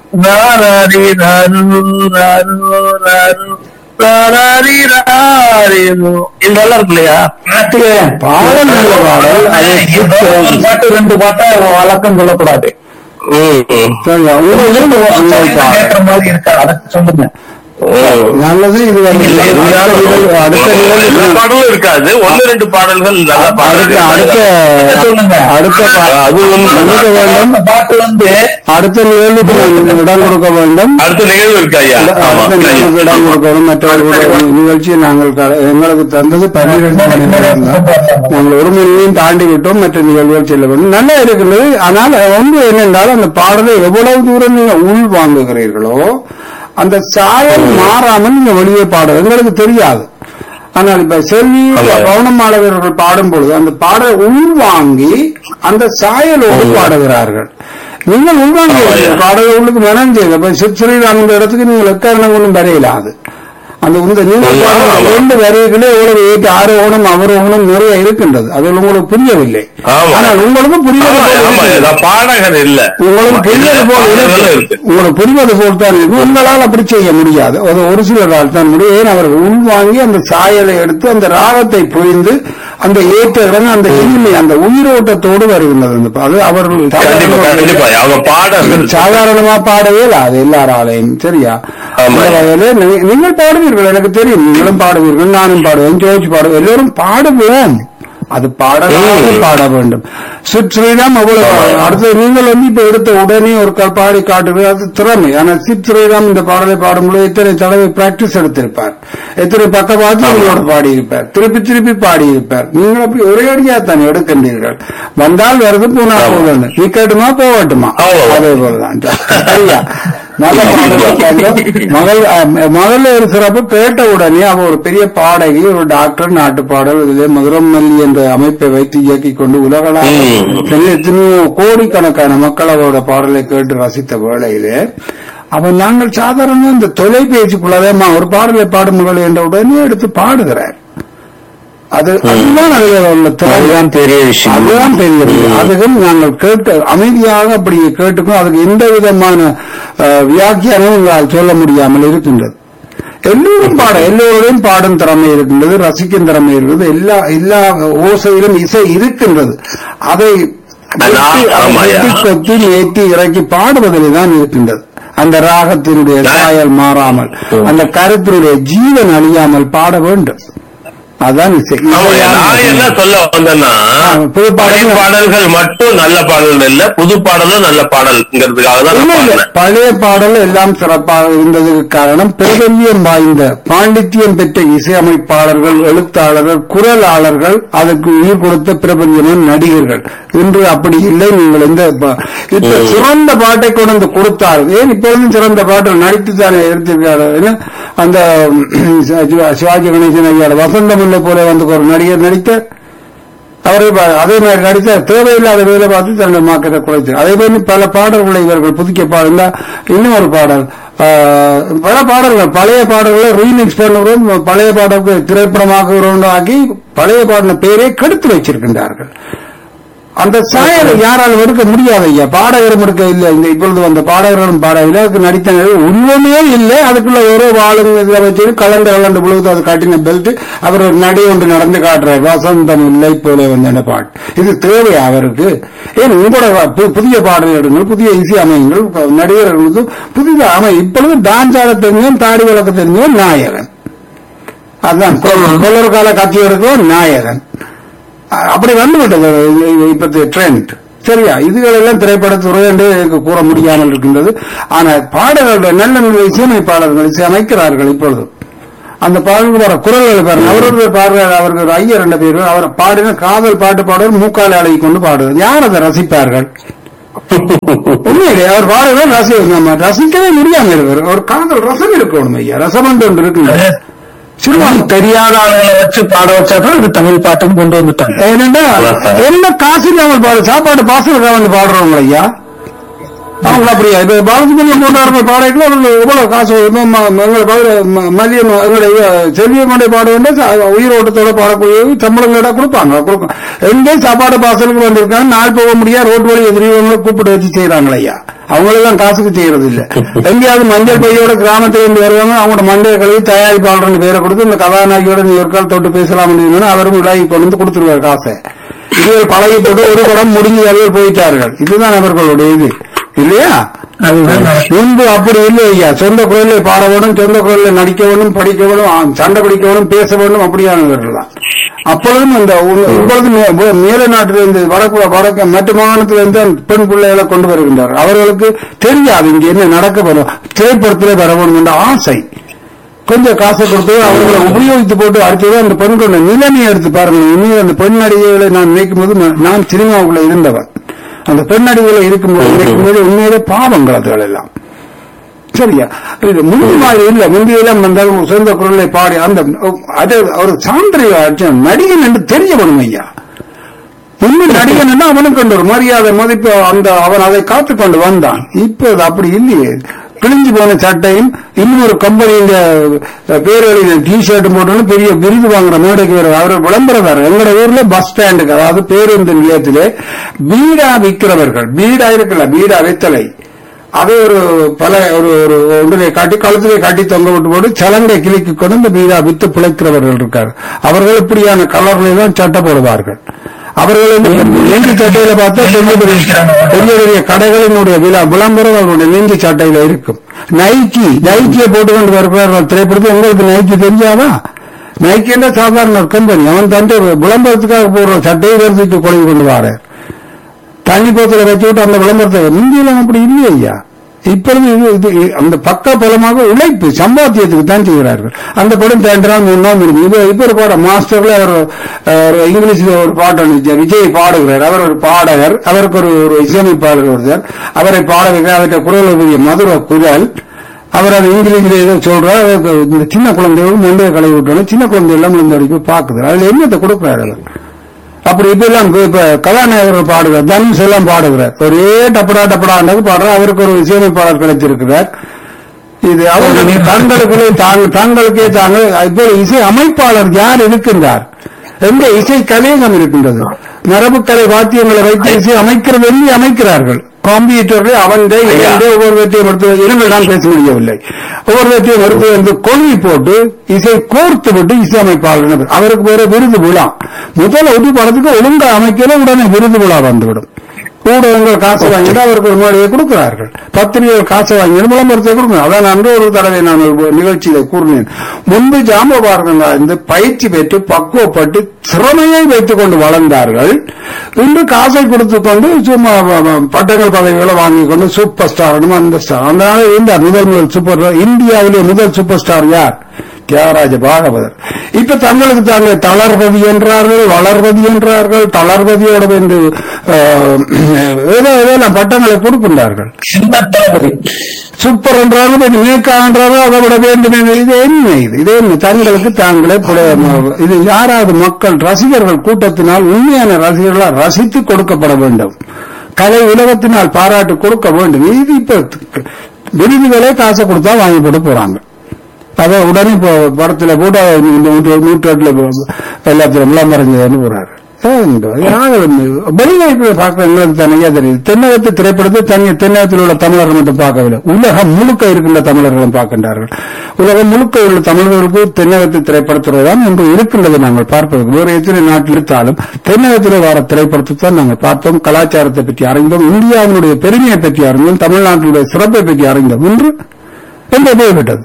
ராராரி ராரு ராரு ராரு ராராரி ராரிரு. இதெல்லாம் இருக்கு இல்லையா கார்த்திகேயன் பாடல் நல்ல பாடல் அது ஒரு பாட்டு ரெண்டு பாட்டா வழக்கம் சொல்லக்கூடாது ம், ம். சரியா உங்களுக்கு உங்களுக்கு பாடல். கேட்கிற மாதிரி இருக்கா அதை சொல்லுங்க ம். நல்லது இது வந்து அடுத்த நிகழ்வு- அடுத்த எல்லா நிகழ்வு பாடலும் இருக்காது ஒன்னு ரெண்டு பாடல்கள் நல்ல அடுத்த பாடல்கள் அடுத்த சொல்லுங்க. அடுத்த பா- அது ஒண்ணு கொடுக்க வேண்டும் அந்த பாட்டு வந்து அடுத்த நிகழ்வுக்கு நாங்கள் இடம் கொடுக்க வேண்டும் அடுத்த நிகழ்வு இருக்கு ஐயா ஆமா அடுத்த நிகழ்வுக்கு இடம் கொடுக்கணும் மற்றவர்களுடைய நிகழ்ச்சியை நாங்கள் க- எங்களுக்கு தந்தது பன்னிரண்டு மணி நேரம் தான் நாங்கள் ஒரு மணியையும் தாண்டி விட்டோம் மற்ற நிகழ்வுகள் செல்ல வேண்டும் நல்லா இருக்கிறது ஆனால் ஒன்று என்னென்றால் அந்த பாடலை எவ்வளவு தூரம் நீங்க உள் வாங்குகிறீர்களோ அந்த சாயல் மாறாமல் நீங்க வெளியே பாட எங்களுக்கு தெரியாது ஆனால் இப்ப செல்வி ஆமா. பௌர்ணமாளவர்கள் பாடும் பொழுது அந்த பாடலை உள்வாங்கி அந்த சாயலோடு பாடுகிறார்கள் நீங்கள் உள்வாங்கி ஆமா. பாடலை உள்ளுக்கு மனம் செய்யுங்க இப்ப சிற்சிறையில் அந்த இடத்துக்கு நீங்கள் எக்காரணம் ஒன்றும் வரையலாது அந்த இந்த நீங்கள் ஆமா, பாடுற ஆமா. ரெண்டு வரிகளே எவ்வளவு ஏற்று ஆரோகணம் அவரோகணம் நிறைய இருக்கின்றது அதில் உங்களுக்கு புரியவில்லை ஆமா. ஆனால் உங்களுக்கு புரிவது ஆமா, போல் ஆமா, இருக்கிறது. நான் பாடகர் இல்ல உங்களுக்கு புரிவது போல் பாடல்களும் இருக்கு இருக்கு உங்களுக்கு புரிவது போல் தான் இருக்கும் உங்களால் அப்படி செய்ய முடியாது அது ஒரு சிலரால் தான் முடியும் ஏன் அவர்கள் உள்வாங்கி அந்த சாயலை எடுத்து அந்த ராகத்தை புரிந்து அந்த ஏற்ற இறங்க அந்த இனிமை அந்த உயிரோட்டத்தோடு வருகின்றது அந்த பா- அது அவர்கள் கண்டிப்பா கண்டிப்பா அவங்க பாடல்கள் சாதாரணமா பாடவே இல்லை அது எல்லாராலையும் சரியா ஆமா. அந்த வகையில நீ- நீங்கள் பாடுவீர்கள் எனக்கு தெரியும் நீங்களும் பாடுவீர்கள் நானும் பாடுவேன் ஜோதிச்சு பாடுவேன் எல்லோரும் பாடுவோம் அது பாடலாக ம். பாட வேண்டும் சிற்சிறைதான் அவ்வளவு ஆமா. அடுத்து நீங்கள் வந்து இப்ப எடுத்த உடனே ஒரு க- பாடி காட்டுவது அது திறமை ஆனா சிற்சிறைதான் இந்த பாடலை பாடும்போது எத்தனை தடவை பிராக்டிஸ் எடுத்திருப்பார் எத்தனை பக்கவாத்து உங்களோட பாடியிருப்பார் திருப்பி திருப்பி பாடியிருப்பார் நீங்கள் அப்படி ஒரே அடியா தான் எடுக்கின்றீர்கள் வந்தால் வருது போனா ஆமா. போகணும் நீ கேட்டுமா போகட்டுமா ஆமா. அதே போலதான் சரியா நல்ல பாடலை பாடுறோம். மகள் அஹ், மகள் ஒரு சிறப்பு கேட்ட உடனே அவ ஒரு பெரிய பாடகி ஒரு டாக்டர் நாட்டு பாடல் இதிலே மதுரம் மல்லி என்ற அமைப்பை வைத்து இயக்கி கொண்டு உலகளாக ம். பெரிய எத்தனையோ கோடிக்கணக்கான மக்கள் அவரோட பாடலை கேட்டு ரசித்த வேளையிலே அவன் நாங்கள் சாதாரண இந்த தொலைபேசிக்குள்ளதேமா ஒரு பாடலை பாடும் மகள் என்ற உடனே எடுத்து பாடுகிறார் அது அதுதான் அதில் உள்ள திறமை அதுதான் பெரிய விஷயம் அதுதான் பெரியது அதுக்கும் நாங்கள் கேட்டு அமைதியாக அப்படி கேட்டுக்கும் அதுக்கு எந்த விதமான அஹ், வியாக்கியானமும் உங்களால் சொல்ல முடியாமல் இருக்கின்றது எல்லோரும் பாட எல்லோருடையும் பாடும் திறமை இருக்கின்றது ரசிக்கும் திறமை இருக்கிறது எல்லா எல்லா ஓசையிலும் இசை இருக்கின்றது அதை வெட்டி, அதை ஆமாய்யா. வெட்டி, கொத்தி ஏற்றி இறக்கி பாடுவதில் தான் இருக்கின்றது அந்த ராகத்தினுடைய சாயல் மாறாமல் அந்த கருத்தினுடைய ஜீவன் அழியாமல் பாட வேண்டும் அதான் இசை ஆமா, நான் என்ன சொல்ல வந்தேன்னா ஆ, புது பாடல். பழைய பாடல்கள் மட்டும் நல்ல பாடல் இல்ல புது பாடலும் நல்ல பாடல்ங்கிறதுக்காக தான் நான் இல்ல, இல்ல. பாடினேன் பழைய பாடல் எல்லாம் சிறப்பாக இருந்ததுக்கு காரணம் பிரபல்யம் வாய்ந்த பாண்டித்யம் பெற்ற இசையமைப்பாளர்கள் எழுத்தாளர்கள் குரலாளர்கள் அதுக்கு உயிர் கொடுத்த பிரபல்யமும் நடிகர்கள் இன்று அப்படி இல்லை நீங்கள் இந்த ப- இப்ப சிறந்த பாட்டை கொண்டு வந்து கொடுத்தார்கள் ஏன் இப்பொழுதும் சிறந்த பாட்டில் நடித்து தானே எடுத்திருக்காரு ஏன்னா, அந்த ம், சிவா- சிவாஜி கணேசன் ஐயா வசந்த முல்லை போல வந்து ஒரு நடிகர் நடித்தார் அவரை பா- அதே மாதிரி நடித்த தேவையில்லாத வேலை பார்த்து தன்னுடைய மார்க்கெட்டை குறைத்து அதே மாதிரி பல பாடல்களை இவர்கள் புதுக்க பாடல இன்னும் ஒரு பாடல் ஆஹ், பல பாடல்கள் பழைய பாடல்களை ரீமிக்ஸ் பண்ணுறோம் பழைய பாடல்கள் திரைப்படமாக்குகிறோம் ஆக்கி பழைய பாடல பேரே கெடுத்து வச்சிருக்கின்றார்கள் அந்த சாயலை யாராலும் எடுக்க முடியாது ஐயா பாடகரும் எடுக்க இல்லை இந்த இப்பொழுது வந்த பாடகர்களும் பாடவில்லை அதுக்கு நடித்த உருவமே இல்லை அதுக்குள்ள ஒரு வாழும் இதில் வச்சு கலந்து கலந்து புழுது அது காட்டின பெல்ட் அவர் ஒரு நடை ஒன்று நடந்து காட்டுறார் வசந்தம் இல்லை போல வந்த பாட்டு இது தேவை அவருக்கு ஏன் உங்களோட பு- புதிய பாடல் எடுங்கள் புதிய இசை அமையுங்கள் நடிகர்களுக்கு புதிய அமை இப்பொழுது டான்ஸ் ஆட தெரிஞ்சவன் தாடி வளர்க்க தெரிஞ்சவன் நாயகன் அதுதான் கொள்ளர் கால கத்தி எடுக்கும் நாயகன் அ- அப்படி வந்துவிட்டது இப்பத்திய ட்ரெண்ட் சரியா இதுகளெல்லாம் திரைப்படத்துறை என்று எனக்கு கூற முடியாமல் இருக்கின்றது ஆனால் பாடல்களுடைய நல்ல நல்ல இசையமைப்பாளர்கள் இசையமைக்கிறார்கள் இப்பொழுது அந்த பாடலுக்கு வர குரல்களை பாருங்க அவருடைய பாடுறார் அவருக்கு ஒரு ஐயர் ரெண்டு பேர் அவர் பாடின காதல் பாட்டு பாடுவார் மூக்காலை அழகி கொண்டு பாடுவார் யார் அதை ரசிப்பார்கள் உண்மையிலே அவர் பாடுவார் ரசி நம்ம ரசிக்கவே முடியாம இருக்கார் ஒரு காதல் ரசம் இருக்கணும் ஐயா ரசம் என்று ஒன்று இருக்குங்க சிறுவன் தெரியாத ஆளுகளை வச்சு பாட வச்சாதான் இது தமிழ் பாட்டும் கொண்டு வந்துட்டாங்க ஏனென்றா என்ன காசு இல்லாமல் பாடு சாப்பாடு பாசலுக்காக வந்து பாடுறவங்க ஐயா அவங்க அப்படியா இப்ப பாலசுப்ரமணியம் போன்றவர்கள் பாடைகள் அவர்கள் எவ்வளவு காசு ம- ம- எங்களை பாடுற ம- மதியம் எங்களுடைய செல்வியை கொண்டே பாட வேண்டிய ச- உயிரோட்டத்தோட பாடக்கூடிய சம்பளங்களோட கொடுப்பாங்க கொடுக்கும் எங்கே சாப்பாடு பாசலுக்கு வந்திருக்காங்க நாள் போக முடியாது ரோட்டு வழி எதிரிகளை கூப்பிட்டு வச்சு செய்யறாங்க ஐயா அவங்களெல்லாம் காசுக்கு செய்யறது இல்ல எங்கேயாவது மஞ்சள் பையோட கிராமத்துல இருந்து வருவாங்க அவங்களோட மண்டைய கழுவி தயாரிப்பாளர்னு பேரை கொடுத்து இந்த கதாநாயகியோட நீ ஒரு கால் தொட்டு பேசலாம் அவரும் விடாகி கொண்டு வந்து கொடுத்துருவார் காசை இதுகள் பழகி போட்டு ஒரு படம் முடிஞ்சு அவர்கள் போயிட்டார்கள் இதுதான் அவர்களுடைய இது இல்லையா அதுதான் முன்பு அப்படி இல்லை ஐயா சொந்த குரலில் பாட வேணும் சொந்த குரலில் நடிக்க வேணும் படிக்க வேணும் ஆ, சண்டை பிடிக்க வேணும் பேச வேணும் அப்படியானவர்கள் தான் அப்பொழுதும் இந்த உ- இப்பொழுது மே- மே- மேல நாட்டிலிருந்து வடக்கு வடக்கு மற்ற மாநிலத்திலிருந்து அந்த பெண் பிள்ளைகளை கொண்டு வருகின்றார் அவர்களுக்கு தெரியாது இங்க என்ன நடக்க வரும் திரைப்படத்திலே வர வேணும் என்ற ஆசை கொஞ்சம் காசை கொடுத்து அவர்களை உபயோகித்து போட்டு அடுத்தது அந்த பெண்களோட நிலைமையை எடுத்து பாருங்க இனி அந்த பெண் நடிகைகளை நான் நினைக்கும் போது நான் நான் சினிமாவுக்குள்ள இருந்தவன் அந்த பெண் நடிகைகளை இருக்கும்போது நினைக்கும் போது உண்மையிலே பாவங்கள் அதுகள் எல்லாம் சரியா இது முந்தி மாதிரி இல்ல முந்தியெல்லாம் வந்தால் சொந்த குரலை பாடி அந்த அது ஒரு சாந்திரிய நடிகன் என்று தெரிய வேணும் ஐயா முன்பு நடிகன் என்ன அவனுக்கு ஒரு மரியாதை மதிப்பு அந்த அவன் அதை காத்துக் கொண்டு வந்தான் இப்ப அது அப்படி இல்லையே கிழிஞ்சு போன சட்டையும் இன்னொரு கம்பெனியின் பேரழிவு டி ஷர்ட்டும் போட்டு பெரிய விருது வாங்குற மேடைக்கு வர அவர் விளம்பரதார் எங்களோட ஊர்ல பஸ் ஸ்டாண்டுக்கு அதாவது பேருந்து நிலையத்திலே பீடா விற்கிறவர்கள் பீடா இருக்குல்ல பீடா வெத்தலை அதை ஒரு பல ஒரு ஒரு ஒன்றிலே காட்டி கழுத்திலே காட்டி தொங்க விட்டு போட்டு சலங்கை கிளிக்கு கொண்டு இந்த பீடா வித்து பிழைக்கிறவர்கள் இருக்கார் அவர்கள் இப்படியான கலர்களை தான் சட்டை போடுவார்கள் அவர்கள் வந்து நெஞ்சு சட்டையில பார்த்தா பெரிய பெரிய பெரிய பெரிய கடைகளினுடைய விழா விளம்பரம் அவருடைய நெஞ்சு சட்டையில இருக்கும் நைக்கி நைக்கியை போட்டுக்கொண்டு வருகிறார்கள் திரைப்படத்தில் உங்களுக்கு நைக்கி தெரியாதா நைக்கி என்ற சாதாரண ஒரு கம்பெனி அவன் தன்ட்டு விளம்பரத்துக்காக போடுற சட்டையை வருஷத்துக்கு கொலை கொண்டு வாரேன் தண்ணி போத்துல வச்சு விட்டு அந்த விளம்பரத்தை முந்தியெல்லாம் அப்படி இல்லை ஐயா இப்பொழுது இது இது அந்த பக்க பலமாக உழைப்பு சம்பாத்தியத்துக்கு தான் செய்கிறார்கள் அந்த படம் தேண்டலாம் மூணாம் இருக்கு இது இப்ப ஒரு பாடம் மாஸ்டர்ல அவர் அஹ், இங்கிலீஷ்ல ஒரு பாட்டு வந்துச்சு விஜய் பாடுகிறார் அவர் ஒரு பாடகர் அவருக்கு ஒரு ஒரு இசையமைப்பாளர் ஒருத்தர் அவரை பாட வைக்க அவர்கிட்ட குரல் பெரிய மதுர குரல் அவர் அது இங்கிலீஷ்ல ஏதோ சொல்றார் அவருக்கு இந்த சின்ன குழந்தைகளும் மண்டையை கழுவி விட்டோம் சின்ன குழந்தை எல்லாம் இந்த வரைக்கும் பாக்குது அதுல என்னத்தை கொடுக்குறாரு அவர் அப்படி இப்ப எல்லாம் இப்ப கதாநாயகர் பாடுகிறார் தனுஷ் எல்லாம் பாடுகிறார் ஒரே டப்படா டப்படாண்டது பாடுறார் அவருக்கு ஒரு இசையமைப்பாளர் கிடைத்திருக்கிறார் இது அவர்கள் தங்களுக்குள்ளே தாங்க தாங்களுக்கே தாங்கள் இப்போ இசை அமைப்பாளர் யார் இருக்கின்றார் எந்த இசை கலையகம் இருக்கின்றது மரபுக்கலை வாத்தியங்களை வைத்து இசை அமைக்கிறது என்று அமைக்கிறார்கள் கம்ப்யூட்டர்கள் அவன்டே இரண்டே ஒவ்வொரு வெற்றியை எடுத்து இரண்டு நான் பேச முடியவில்லை ஒவ்வொரு வெற்றியை எடுத்து வந்து கொள்கை போட்டு இசை கோர்த்து விட்டு இசை அமைப்பாளர் அவருக்கு வேற விருது விழா முதல்ல ஒரு படத்துக்கு ஒழுங்கா அமைக்கல உடனே விருது விழா வந்துவிடும் ஊடகங்கள் காசு வாங்கிட்டு அவருக்கு ஒரு மேடையை கொடுக்கிறார்கள் பத்திரிகைகள் காசு வாங்கிட்டு விளம்பரத்தை கொடுக்கணும் அதான் அன்று ஒரு தடவை நான் ஒரு நிகழ்ச்சியில கூறினேன் முன்பு ஜாம்பவார்கள் இந்த பயிற்சி பெற்று பக்குவப்பட்டு திறமையை வைத்துக் கொண்டு வளர்ந்தார்கள் இன்று காசை கொடுத்துக் கொண்டு சும்மா வ- வ- பட்டங்கள் பதவிகளை வாங்கிக் கொண்டு சூப்பர் ஸ்டார் அந்த ஸ்டார் அதனால இருந்தார் முதல் முதல் சூப்பர் இந்தியாவிலே முதல் சூப்பர் ஸ்டார் யார் தியாகராஜ பாகவதர் இப்ப தங்களுக்கு தாங்கள் தளர்வதி என்றார்கள் வளர்வதி என்றார்கள் தளர்வதியோட வந்து ஆஹ், ஏதோ ஏதோ எல்லாம் பட்டங்களை கொடுக்கின்றார்கள் சின்ன தளபதி சூப்பர் என்றாலும் இது மேக்கா என்றாலும் அதை விட வேண்டும் என்று இது என்ன இது இது என்ன தங்களுக்கு தாங்களே புல- இது யாராவது மக்கள் ரசிகர்கள் கூட்டத்தினால் உண்மையான ரசிகர்களால் ரசித்து கொடுக்கப்பட வேண்டும் கலை உலகத்தினால் பாராட்டு கொடுக்க வேண்டும் இது இப்ப விருதுகளே காசை கொடுத்தா வாங்கி போட்டு போறாங்க அதை உடனே இப்போ படத்துல போட்டு இந்த நூற்று- நூற்றாண்டுல எல்லாத்திலும் விளம்பரஞ்சதுன்னு போறாரு வெளிநாட்டில் பார்க்க எங்களுக்கு தனியா தெரியுது தென்னகத்து திரைப்படத்தை தனி தென்னகத்தில் உள்ள தமிழர்கள் மட்டும் பார்க்கவில்லை உலகம் முழுக்க இருக்கின்ற தமிழர்களும் பார்க்கின்றார்கள் உலகம் முழுக்க உள்ள தமிழர்களுக்கு தென்னகத்து திரைப்படத்துறை தான் இன்று இருக்கின்றது நாங்கள் பார்ப்பதற்கு வேறு எத்தனை நாட்டில் இருந்தாலும் தென்னகத்தில் வர திரைப்படத்தை தான் நாங்கள் பார்த்தோம் கலாச்சாரத்தை பற்றி அறிந்தோம் இந்தியாவினுடைய பெருமையை பற்றி அறிந்தோம் தமிழ்நாட்டினுடைய சிறப்பை பற்றி அறிந்தோம் இன்று என்று போய்விட்டது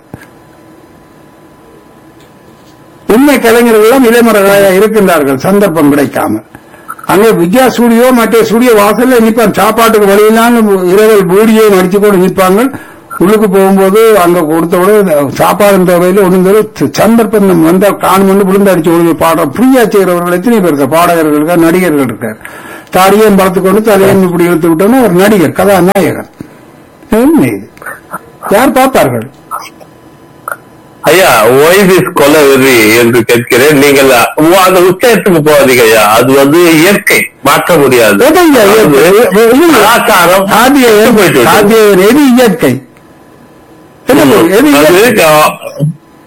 உண்மை கலைஞர்கள் எல்லாம் இளைஞர்களாக இருக்கின்றார்கள் சந்தர்ப்பம் கிடைக்காம அங்கே வித்யா ஸ்டுடியோ மற்ற ஸ்டுடியோ வாசல்ல நிற்பான் சாப்பாட்டுக்கு வழியிலான இரவல் பூடியை அடிச்சு கொண்டு நிற்பாங்க உள்ளுக்கு போகும்போது அங்க கொடுத்தவுட சாப்பாடு தேவையில் ஒன்று சந்தர்ப்பம் நம்ம வந்தால் காணும் விழுந்து அடிச்சு ஒழுங்கு பாடம் ஃப்ரீயா செய்கிறவர்கள் எத்தனை பேர் இருக்கார் பாடகர்கள் இருக்கார் நடிகர்கள் இருக்கார் தாடியையும் பார்த்து கொண்டு தலையையும் இப்படி இழுத்து விட்டோம்னா ஒரு நடிகர் கதாநாயகன் என்ன இது யார் பார்ப்பார்கள் ஐயா ஒய் திஸ் கொலை வெறி என்று கேட்கிறேன் நீங்கள் அந்த உச்சத்துக்கு போகாதீங்க ஐயா அது வந்து இயற்கை மாற்ற முடியாது எதைங்க அதாவது இயற்கை? கலாச்சாரம் சாத்திய போயிட்டு இருக்கு. சாத்திய எது இயற்கை என்ன பொருள்? எது அது இயற்கை? க-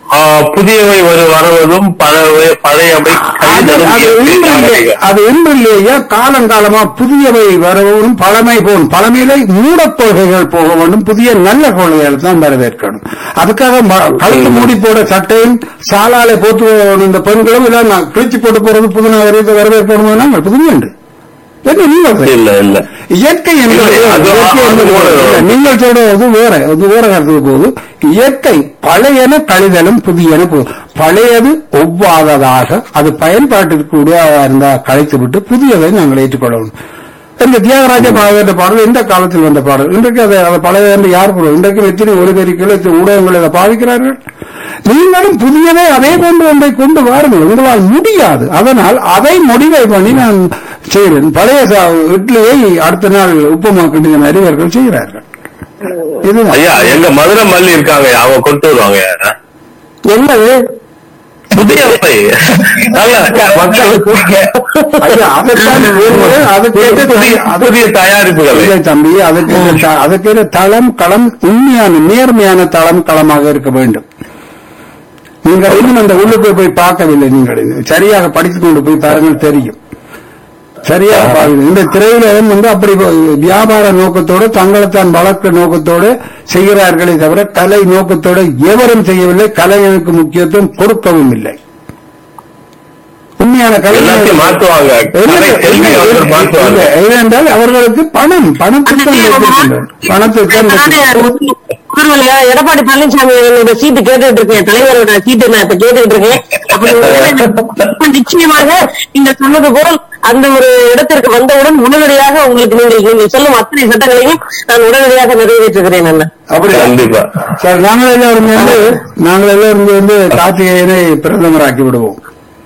ஆஹ், புதியவை வரு வருவதும் பழைய பழையவை அது கழிதலும் அது இயற்கை. இன்றில்லே அது இன்றில்லேயே காலங்காலமா புதியவை வரவும் பழமை போகும் பழமையிலே மூடக் கொள்கைகள் போக வேண்டும் புதிய நல்ல கொள்கைகள் தான் வரவேற்கணும் அதுக்காக ம- கழுத்து மூடி போட சட்டையும் சாலாலை போட்டு இந்த பெண்களும் இல்ல நான் கிழிச்சு போட்டு போறது புது நகரத்தை வரவேற்கணும் நாங்கள் புதுமை உண்டு என்ன நீங்கள் இல்ல இல்ல இயற்கை என்பது இல்லை, அது- இயற்கை அது என்பது ஒரு- இல்லை, நீங்கள் சொல்றது வேற அது வேற கருத்துக்கு போகுது இயற்கை பழையன கழிதலும் புதியன பு- பழையது ஒவ்வாததாக அது பயன்பாட்டிற்கு உடையதாக இருந்தா கழித்து விட்டு புதியதை நாங்கள் ஏற்றுக்கொள்ளணும் இந்த தியாகராஜ பாகவத பாடல் எந்த காலத்தில் வந்த பாடல் இன்றைக்கு அதை அதை பழைய என்று யார் போடுவோம் இன்றைக்கு எத்தனை ஒலிபெருக்கள் எத்தனை ஊடகங்கள் அதை பாவிக்கிறார்கள் நீங்களும் புதியதை அதே போன்று ஒன்றை கொண்டு வாருங்கள் உங்களால் முடியாது அதனால் அதை முடிவை பண்ணி நான் செய்கிறேன் பழைய சா- இட்லியை அடுத்த நாள் உப்புமா கிண்டிய அறிவர்கள் செய்கிறார்கள் இதுதான் ஐயா எங்க மதுரை மல்லி இருக்காங்க அவங்க கொண்டு வருவாங்க என்னது புதியவை நல்ல மக்களுக்கு ஐயா, அதைத்தான் வேறு, அதுக்கேற்ற புதிய அது புதிய தயாரிப்புகள் இல்லை தம்பி அதுக்கு அதுக்கு தளம் களம் உண்மையான நேர்மையான தளம் களமாக இருக்க வேண்டும் நீங்கள் இன்னும் அந்த உள்ளுக்கு போய் பார்க்கவில்லை நீங்கள் இன்னும். சரியாக படித்துக் கொண்டு போய் பாருங்கள் தெரியும் சரியாக பாருங்கள் இந்த திரையுலகம் வந்து அப்படி வியாபார நோக்கத்தோடு தங்களைத்தான் வளர்க்க நோக்கத்தோடு செய்கிறார்களே தவிர கலை நோக்கத்தோடு எவரும் செய்யவில்லை கலைஞனுக்கு முக்கியத்துவம் கொடுக்கவும் இல்லை உண்மையான எல்லாத்தையும் மாற்றுவாங்க கலை செல்வி அவர்கள் மாற்றுவாங்க ஏனென்றால் அவர்களுக்கு பணம் பணத்துக்கு பணத்துக்கு பரவாயில்லையா எடப்பாடி பழனிசாமி அவர்களோட சீட்டு கேட்டுட்டு இருக்கேன் தலைவரோட சீட்டு நான் இப்ப கேட்டுட்டு இருக்கேன் அப்ப நிச்சயமாக நீங்க சொன்னது போல் அந்த ஒரு இடத்திற்கு வந்தவுடன் உடனடியாக உங்களுக்கு நீங்கள் நீங்கள் சொல்லும் அத்தனை சட்டங்களையும் நான் உடனடியாக நிறைவேற்றுகிறேன் அண்ணா அப்படி கண்டிப்பா சார் நாங்கள் எல்லாரும் வந்து நாங்கள் எல்லாரும் வந்து கார்த்திகேயனை பிரதமராக்கி விடுவோம்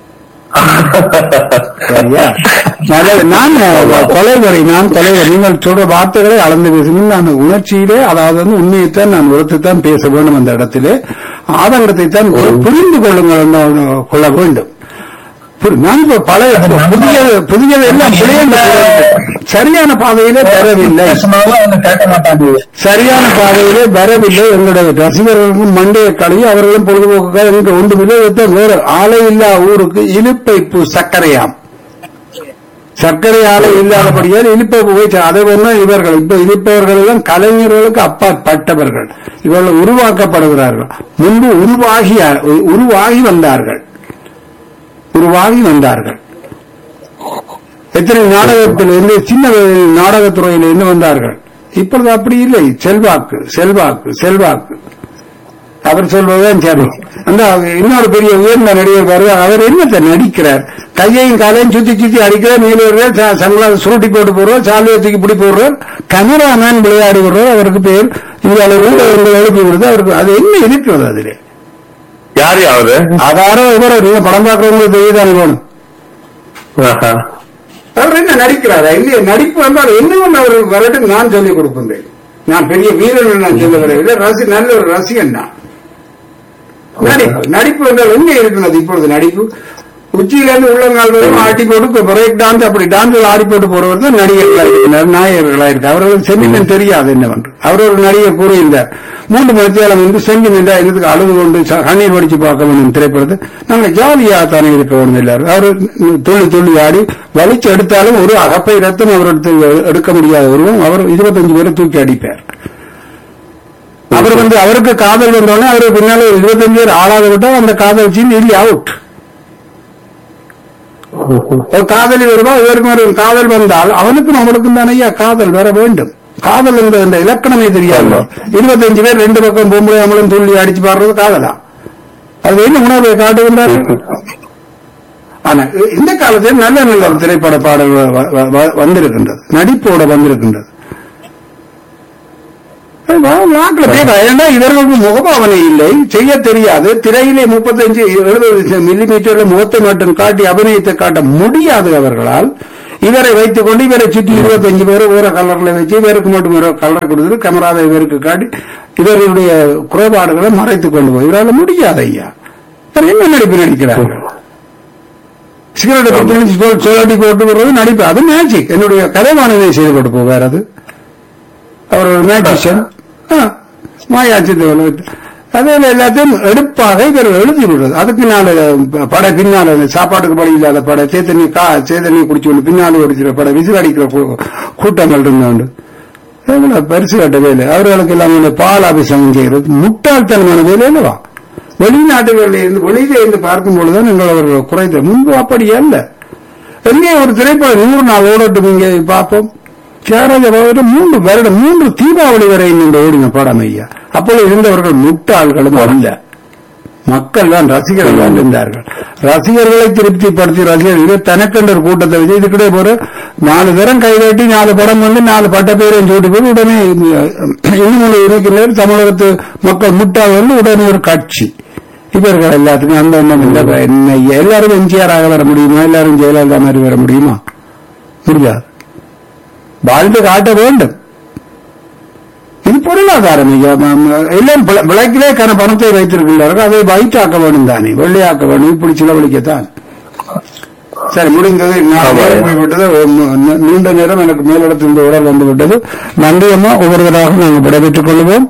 சரியா நல்லது நான் கொலைவரை நான் கொலைவர் நீங்கள் சொல்ற வார்த்தைகளை அளந்து பேசுங்கள் நான் உணர்ச்சியிலே அதாவது வந்து உண்மையைத்தான் நான் உரத்தைத்தான் பேச வேண்டும் அந்த இடத்திலே ஆதங்கத்தை தான் புரிந்து கொள்ளுங்கள் என்று கொள்ள வேண்டும் புரி- நான் இப்ப பழைய புதிய புதியது எல்லாம் புளியண்ட சரியான பாதையிலே பெறவில்லை கேட்க மாட்டாங்க சரியான பாதையிலே வரவில்லை எங்களுடைய ரசிகர்களுக்கும் மண்டைய கழுவி அவர்களும் பொழுதுபோக்குக்காக எங்களுக்கு ஒன்றுமில்லை ஒருத்தர் வேறு ஆலை இல்லா ஊருக்கு இலுப்பை பூ சர்க்கரையாம் சர்க்கரை ஆலை இல்லாதபடியால் இழுப்பை போய் அதை ஒன்றும் இவர்கள் இப்ப இழுப்பவர்கள் எல்லாம் கலைஞர்களுக்கு அப்பாற்பட்டவர்கள் இவர்கள் உருவாக்கப்படுகிறார்கள் முன்பு உருவாகி உருவாகி வந்தார்கள் உருவாகி வந்தார்கள் எத்தனை நாடகத்திலிருந்து சின்ன வயதில் நாடகத்துறையிலிருந்து வந்தார்கள் இப்பொழுது அப்படி இல்லை செல்வாக்கு செல்வாக்கு செல்வாக்கு அவர் சொல்வதுதான் சரி அந்த இன்னொரு பெரிய உயர்ந்த நடிகர் பாரு அவர் என்னத்தை நடிக்கிறார் கையையும் காலையும் சுத்தி சுத்தி அடிக்கிறார் நீல சங்களா சுருட்டி போட்டு போடுறார் சாலையை தூக்கி பிடி போடுறார் கமராமேன் விளையாடி விடுறார் அவருக்கு பேர் இந்த அளவுக்கு எங்களை எழுப்பி விடுது அவருக்கு அது என்ன இருக்கிறது அதிலே யாரு அவரு அதாரோ இவரோ நீங்க படம் பார்க்கறவங்களுக்கு தெரியதானே வேணும் ஆஹா. அவர் என்ன நடிக்கிறாரா இல்லையே நடிப்பு வந்தால் என்ன அவர் வரட்டும் நான் சொல்லிக் கொடுப்பேன் நான் பெரிய வீரன் நான் சொல்ல வரவில்லை ரசி நல்ல ஒரு ரசிகன் நான் நடிப்பு நடிப்பு என்றால் என்ன இருக்கிறது இப்பொழுது நடிப்பு உச்சியில இருந்து உள்ளங்கால் வரையும் ஆட்டி போட்டு பிரேக் டான்ஸ் அப்படி டான்ஸ் ஆடி போட்டு போறவர் தான் நடிகர்களா இருக்கிறார் நாயகர்களா இருக்கு அவர்களுக்கு சென்டிமெண்ட் தெரியாது என்னவென்று அவர் ஒரு நடிகர் கூறியிருந்தார் மூன்று மணித்தேலம் வந்து சென்டிமெண்டா எனக்கு அழுது கொண்டு ச- கண்ணீர் வடிச்சு பார்க்க வேண்டும் திரைப்படத்தை நாங்க ஜாலியா தானே இருக்க வேண்டும் எல்லாரும் அவர் துள்ளி துள்ளி ஆடி வலிச்சு எடுத்தாலும் ஒரு அகப்பை ரத்தம் அவர் எடுத்து எடுக்க முடியாத ஒருவன் அவர் இருபத்தஞ்சு பேரை தூக்கி அடிப்பார் அவர் வந்து அவருக்கு காதல் வந்தோடனே அவர் பின்னால இருபத்தஞ்சு பேர் ஆளாக விட்டால் அந்த காதல் சீன் இல்லை அவுட் ஒரு காதலி வருவா இவருக்கு ஒரு காதல் வந்தால் அவனுக்கும் அவனுக்கும் தானே ஐயா காதல் வர வேண்டும் காதல் என்ற இந்த இலக்கணமே தெரியாது இருபத்தஞ்சு பேர் ரெண்டு பக்கம் பொம்பளை அமலும் துள்ளி அடிச்சு பாடுறது காதலா அது என்ன உணர்வை காட்டுகின்றார் ஆனா இ- இந்த காலத்தில் நல்ல நல்ல திரைப்பட பாடல்கள் வ- வ- வ- வந்திருக்கின்றது நடிப்போட வந்திருக்கின்றது நாட்டில் பேர் ஏன்னா இவர்களுக்கு முகபாவனை இல்லை செய்ய தெரியாது திரையிலே முப்பத்தஞ்சு எழுபது மில்லிமீட்டர்ல முகத்தை மட்டும் காட்டி அபிநயத்தை காட்ட முடியாது அவர்களால் இவரை வைத்துக் கொண்டு இவரை சுற்றி இருபத்தஞ்சு பேர் வேற கலர்ல வச்சு இவருக்கு மட்டும் வேற கலர் கொடுத்து கேமராவை இவருக்கு காட்டி இவர்களுடைய குறைபாடுகளை மறைத்துக் கொண்டு போய் இவரால் முடியாது ஐயா இவர் என்ன நடிப்பு நடிக்கிறார்கள் சிகரெட்டை பத்தி சொல்லி போட்டு போடுறது நடிப்பு அது மேஜிக் என்னுடைய கலைவாணனை செய்து போட்டு போவார் அது அவர் ஒரு மேஜிஷியன் மாயாச்சி அதே எல்லாத்தையும் எடுப்பாக இவர் எழுதி விடுறது அது பின்னால படை பின்னால இந்த சாப்பாட்டுக்கு படி இல்லாத படை சேத்தனி கா சேத்தனி குடிச்சு கொண்டு பின்னால ஒடிக்கிற படை விசில் அடிக்கிற கூ- கூட்டங்கள் இருந்தாண்டு எவ்வளவு பரிசு கட்ட வேலை அவர்களுக்கு எல்லாம் இந்த பால் அபிஷேகம் செய்கிறது முட்டாள்தனமான வேலை அல்லவா வெளிநாடுகளில் இருந்து வெளியில இருந்து பார்க்கும் பொழுதுதான் எங்கள் அவர்கள் குறைந்த முன்பு அப்படி அல்ல எங்கே ஒரு திரைப்படம் நூறு நாள் ஓடட்டும் இங்கே பார்ப்போம் தியாகராஜ பாகவதர் மூன்று வருடம் மூன்று தீபாவளி வரை இந்த ஓடின படம் ஐயா அப்பொழுது இருந்தவர்கள் முட்டாள்களும் அல்ல மக்கள் தான் ரசிகர்கள் தான் இருந்தார்கள் ரசிகர்களை திருப்திப்படுத்தி ரசிகர்கள் தனக்கென்ற ஒரு கூட்டத்தை வச்சு இதுக்கிட்டே போற நாலு தரம் கைதட்டி நாலு படம் வந்து நாலு பட்ட பேரையும் சூட்டி போய் உடனே இன்னும் இருக்கின்ற தமிழகத்து மக்கள் முட்டாள் வந்து உடனே ஒரு கட்சி இவர்கள் எல்லாத்துக்கும் அந்த எண்ணம் இல்லை என்ன எல்லாரும் எம்ஜிஆராக வர முடியுமா எல்லாரும் ஜெயலலிதா மாதிரி வர முடியுமா முடியாது வாழ்ந்து காட்ட வேண்டும் இது பொருளாதாரம் ஐயா. ம- ம- எல்லாம் விள- விளக்கிலே கன பணத்தை வைத்திருக்கின்றார்கள் அதை வைட்டாக்க வேண்டும் தானே வெள்ளையாக்க வேண்டும் இப்படி செலவழிக்கத்தான் சரி முடிந்தது நான் ஆமா. நேரம் போய்விட்டது ஒ- ந- நீண்ட நேரம் எனக்கு மேலிடத்தில் இந்த உடல் வந்து விட்டது நன்றி அம்மா ஒவ்வொருவராக நாங்கள் விடைபெற்றுக் கொள்வோம்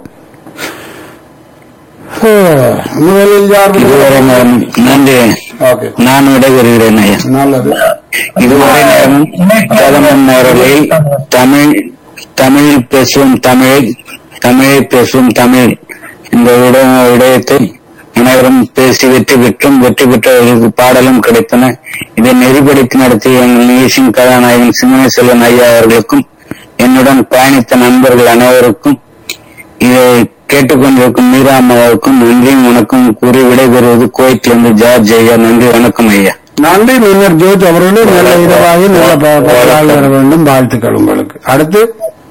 ஓ, முதலில் யார் இதுவரை நேரம் நன்றி ஓகே நான் விடைபெறுகிறேன் ஐயா நல்லது இதுவரை நேரம் பிரதமர் நேரலில் தமிழ் தமிழில் பேசும் தமிழ் தமிழில் பேசும் தமிழ் இந்த விட- விடயத்தை அனைவரும் பேசி வெற்றி பெற்றும் வெற்றி பெற்றவர்களுக்கு பாடலும் கிடைத்தன இதை நெறிப்படுத்தி நடத்திய எங்கள் நிகழ்ச்சியின் கதாநாயகன் சிந்தனை செல்வன் ஐயா அவர்களுக்கும் என்னுடன் பயணித்த நண்பர்கள் அனைவருக்கும் இதை கேட்டுக்கொண்டிருக்கும் மீரா அம்மாவுக்கும் நன்றியும் வணக்கம் கூறி விடைபெறுவது கோயத்திலிருந்து ஜார்ஜ் ஐயா நன்றி வணக்கம் ஐயா நன்றி மின்னர் ஜோத் அவர்களே நல்ல இரவாகி நல்ல ப- பகலாக வர வேண்டும் வாழ்த்துக்கள் உங்களுக்கு அடுத்து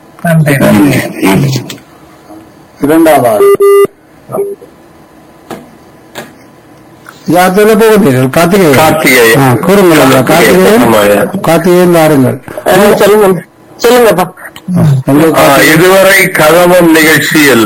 இரண்டாவது யாத்திரை போகிறீர்கள் கார்த்திகை கார்த்திகேயன். ஆ, கூறுங்கள் ஐயா கார்த்திகேயன் ஆமா ஐயா. கார்த்திகேயன் தாருங்கள் அஹ் சொல்லுங்க சொல்லுங்கப்பா உங்களுக்கு ஆ, இதுவரை கதவம் நிகழ்ச்சியில்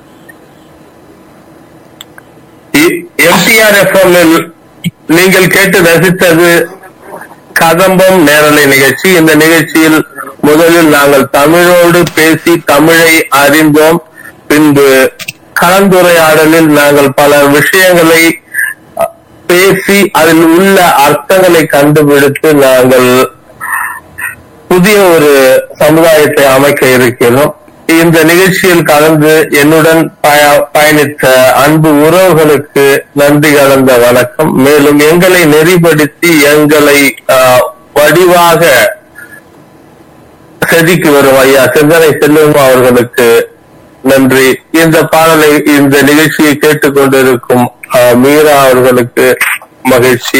எம்டிஆர் எஃப்எம் நீங்கள் கேட்டு ரசித்தது கதம்பம் நேரலை நிகழ்ச்சி இந்த நிகழ்ச்சியில் முதலில் நாங்கள் தமிழோடு பேசி தமிழை அறிந்தோம் பின்பு கலந்துரையாடலில் நாங்கள் பல விஷயங்களை அ, பேசி அதில் உள்ள அர்த்தங்களை கண்டுபிடித்து நாங்கள் புதிய ஒரு சமுதாயத்தை அமைக்க இருக்கிறோம் இந்த நிகழ்ச்சியில் கலந்து என்னுடன் பய- பயணித்த அன்பு உறவுகளுக்கு நன்றி கலந்த வணக்கம் மேலும் எங்களை நெறிப்படுத்தி எங்களை ஆஹ், வடிவாக செதுக்கி வரும் ஐயா சிந்தனை செல்வம் அவர்களுக்கு நன்றி இந்த பாடலை இந்த நிகழ்ச்சியை கேட்டுக்கொண்டிருக்கும் ஆஹ், மீரா அவர்களுக்கு மகிழ்ச்சி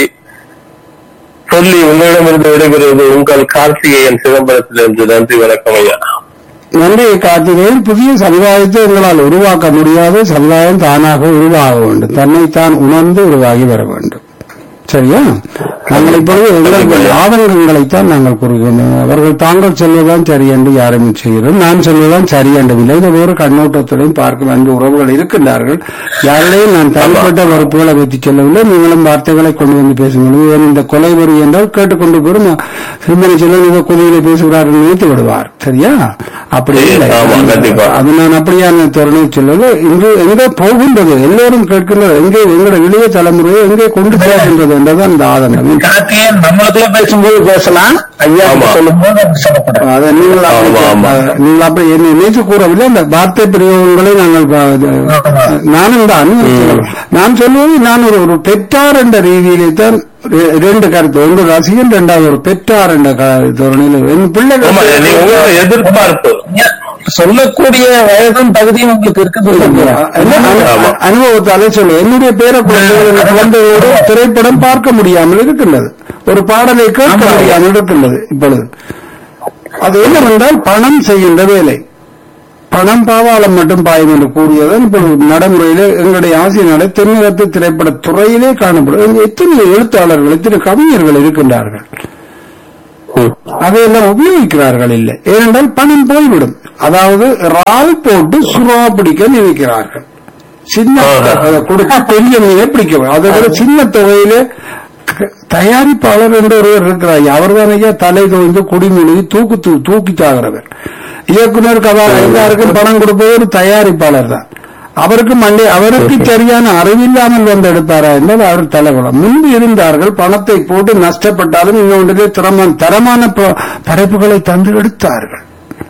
சொல்லி உங்களிடமிருந்து விடைபெறுவது உங்கள் கார்த்திகேயன் சிதம்பரத்திலிருந்து நன்றி வணக்கம் ஐயா நன்றி கார்த்திகேயன் புதிய சமுதாயத்தை உங்களால் உருவாக்க முடியாது சமுதாயம் தானாக உருவாக வேண்டும் தன்னைத்தான் உணர்ந்து உருவாகி வர வேண்டும் சரியா நாங்கள் இப்பொழுது எங்கள் ஆதங்கங்களைத்தான் நாங்கள் கூறுகின்றோம் அவர்கள் தாங்கள் சொல்வதுதான் சரி என்று யாரும் செய்கிறோம் நான் சொல்வதுதான் சரி என்றவில்லை இதை வேறு கண்ணோட்டத்துடன் பார்க்க வேண்டிய உறவுகள் இருக்கின்றார்கள் யாரிடையும் நான் தனிப்பட்ட வறுப்புகளை வைத்து சொல்லவில்லை நீங்களும் வார்த்தைகளை கொண்டு வந்து பேசுங்கள் ஏன் இந்த கொலை வரி என்றால் கேட்டுக்கொண்டு போடும் சிந்தனை சொல்ல இந்த கொலையில பேசுகிறார் நினைத்து விடுவார் சரியா அப்படி இல்லை ஆமா, கண்டிப்பா. அது நான் அப்படியான தருணை சொல்லல இங்கு எங்கே போகின்றது எல்லோரும் கேட்கின்றது எங்கே எங்களுடைய இளைய தலைமுறையை எங்கே கொண்டு போகின்றது என்றதான் இந்த ஆதங்கம் கார்த்திகேயன் நம்மளுக்குள்ள பேசும்போது பேசலாம் ஐயா ஆமா. சொல்லும்போது அது சொல்லப்படும் அதை நீங்கள் அப்படி ஆமா, ஆமா. நீங்கள் அப்படி என்னை நினைத்து கூறவில்லை அந்த வார்த்தை பிரயோகங்களை நாங்கள் பா- இது- நானும் தான் நான் சொல்வது நான் ஒரு ஒரு பெற்றார் என்ற ரீதியிலே தான் ரெ- ரெண்டு கருத்து ஒன்று ரசிகன் இரண்டாவது ஒரு பெற்றார் என்ற க- தோரணையில் என் ஆமா பிள்ளைகள் நீ உங்களோட எதிர்பார்ப்பு சொல்லக்கூடிய வயதும் தகுதியும் உங்களுக்கு இருக்குது என்ன அனு- ஆமா. அனுபவத்தாலே சொல்லு என்னுடைய பேர குழந்தைகள் குழந்தையோடு திரைப்படம் பார்க்க முடியாமல் இருக்கின்றது ஒரு பாடலை கேட்க முடியாமல் இருக்கின்றது இப்பொழுது அது என்னவென்றால் பணம் செய்கின்ற வேலை பணம் பாவாளம் மட்டும் பாயும் என்று கூறியதான் இப்பொழுது நடைமுறையிலே எங்களுடைய ஆசிய நாடு தென்னிலத்து திரைப்பட துறையிலே காணப்படும் இங்கு எத்தனை எழுத்தாளர்கள் எத்தனை கவிஞர்கள் இருக்கின்றார்கள் அதையெல்லாம் உபயோகிக்கிறார்கள் இல்லை ஏனென்றால் பணம் போய்விடும் அதாவது ரால் போட்டு சுறா பிடிக்க நினைக்கிறார்கள் சின்ன அதை கொடுத்து பெரிய மீனை பிடிக்க அதை விட சின்ன தொகையிலே க- தயாரிப்பாளர் என்று ஒருவர் இருக்கிறார் அவர் தான் ஐயா தலை தோய்ந்து குடிமொழி தூக்கு தூ- தூக்கி சாகிறவர் இயக்குனர் கதா எல்லாருக்கும் பணம் கொடுப்பது ஒரு தயாரிப்பாளர் தான் அவருக்கு மண்டே அவருக்கு சரியான அறிவில்லாமல் வந்து எடுத்தாரா என்றால் அவர் தலைவலம் முன்பு இருந்தார்கள் பணத்தை போட்டு நஷ்டப்பட்டாலும் இன்னொன்றிலே திறமான தரமான ப- படைப்புகளை தந்து எடுத்தார்கள்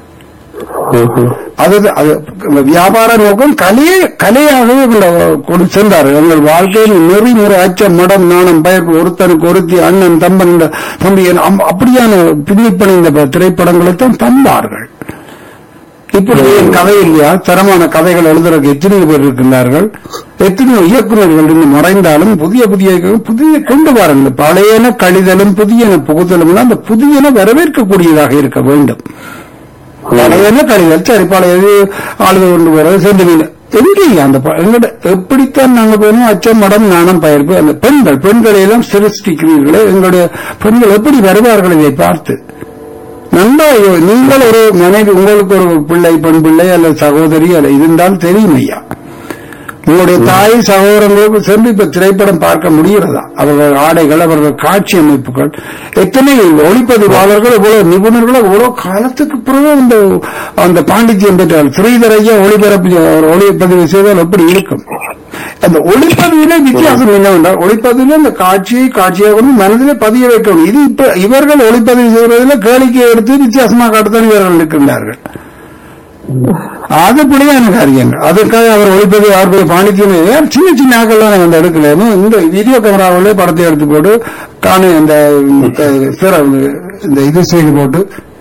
அது அது வியாபார நோக்கம் கலையை கலையாகவே கொண்ட- கொண்டு சென்றார்கள் எங்கள் வாழ்க்கையில் நெறி முறை அச்சம் மடம் நாணம் பயப்பு ஒருத்தனுக்கு ஒருத்தி அண்ணன் தம்பன் இந்த தம்பி என அம்- அப்படியான பின்னிப்பணிந்த ப- திரைப்படங்களைத்தான் தந்தார்கள் இப்படி கதை இல்லையா தரமான கதைகள் எழுதுறதுக்கு எத்தனை பேர் இருக்கின்றார்கள் எத்தனையோ இயக்குநர்கள் இருந்து மறைந்தாலும் புதிய புதிய புதிய கொண்டு வாருங்கள் பழையன கழிதலும் புதியன புகுதலும் எல்லாம் அந்த புதியன வரவேற்கக்கூடியதாக இருக்க வேண்டும் பழையன கழிதல் சரி பழையது ஆளுக கொண்டு போறது சென்று மீன் எங்கேயும் அந்த ப- எங்கட எப்படித்தான் நாங்க போனோம் அச்சம் மடம் நாணம் பயிர்ப்பு அந்த பெண்கள் பெண்களை எல்லாம் சிருஷ்டிக்கிறீர்களே எங்களுடைய பெண்கள் எப்படி வருவார்கள் இதை பார்த்து நல்லா யோ- நீங்கள் ஒரு மனைவி உங்களுக்கு ஒரு பிள்ளை பெண் பிள்ளை அல்லது சகோதரி அல்ல இருந்தால் தெரியும் ஐயா உங்களுடைய தாய் சகோதரங்களுக்கு சென்று இப்ப திரைப்படம் பார்க்க முடிகிறதா அவர்கள் ஆடைகள் அவர்கள் காட்சி அமைப்புகள் எத்தனை ஒளிப்பதிவாளர்கள் இவ்வளவு நிபுணர்கள் இவ்வளவு காலத்துக்கு பிறகு அந்த அந்த பாண்டித்யம் பெற்றால் ஸ்ரீதரையா ஒளிபரப்பு அவர் ஒளிப்பதிவு செய்தால் எப்படி இருக்கும் அந்த ஒளிப்பதிவிலே வித்தியாசம் என்னவென்றால் ஒளிப்பதிவிலே அந்த காட்சியை காட்சியாக கொண்டு மனதிலே பதிய வைக்கணும் இது இப்ப இவர்கள் ஒளிப்பதிவு செய்வதில் கேளிக்கை எடுத்து வித்தியாசமாக காட்டத்தான் இவர்கள் இருக்கின்றார்கள் அது பிள்ளையான காரியங்கள் அதுக்காக அவர் ஒழிப்பது அவருடைய பாண்டித்யம் சின்ன சின்ன ஆக்கள்லாம் வந்து எடுக்கலாமோ இந்த வீடியோ கேமராவிலே படத்தை எடுத்து போட்டு காணு இந்த அஹ், சிற- இந்த இது செய்து போட்டு